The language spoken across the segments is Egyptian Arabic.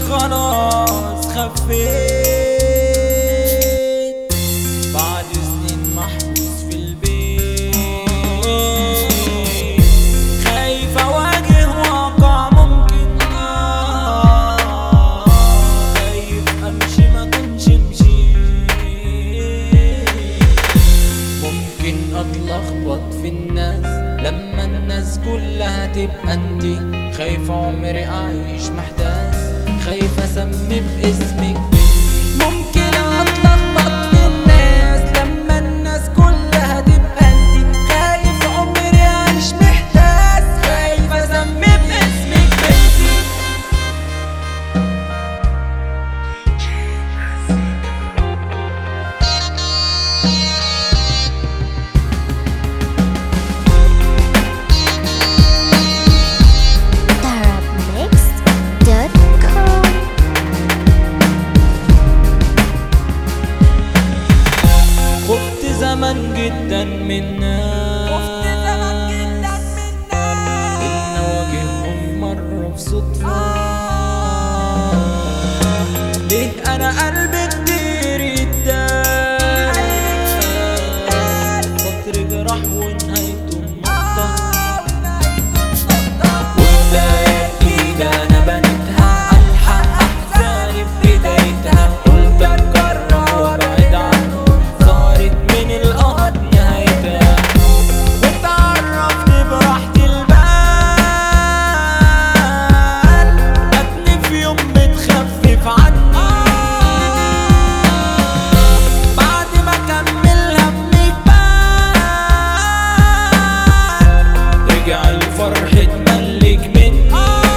خلاص خفيت بعد سنين محبوس في البيت خايف اواجه واقع ممكن آه خايف امشي ما كنتش مشيت ممكن اتلخبط في الناس لما الناس كلها تبقى انتي خايف عمري اعيش محتاس خايف اسمي باسمك ممكن اتلخبط في الناس لما الناس كلها تبقى انتي خايف عمري اعيش محتاس خايف اسمي باسمك بنتي Darabmixed.com خفت زمان جدا من ناس خفت زمان جدا من ناس إن أواجههم مرة بصدفة ليه أنا قلبي كتير يتداس سطر جراح ونهايته مقطع وبداية جديدة أنا بنيتها ألحق أحزاني في بدايتها قلت أتكرر وأبعد عنه صارت من القهر نهايتها واتعرفت براحة البال جاتني في يوم بتخفف عني بعد ما أكمل همي كبار رجع الفرح اتملك مني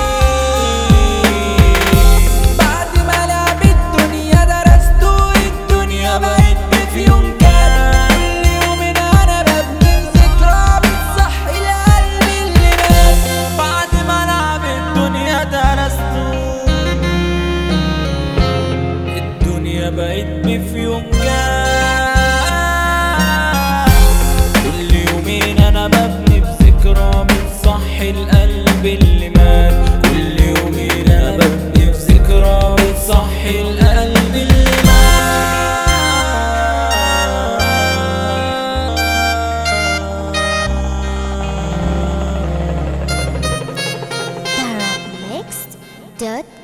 بعد ما لعب الدنيا درسته الدنيا بقت في يوم كان كل يوم انا ببني ذكرى بتصحي القلب اللي مات بعد ما لعب الدنيا درسته الدنيا بقت في يوم كان كل يومين انا ببني بذكرى بتصحي القلب اللي مات كل يومين انا ببني بذكرى بتصحي القلب اللي مات Darabmixed.com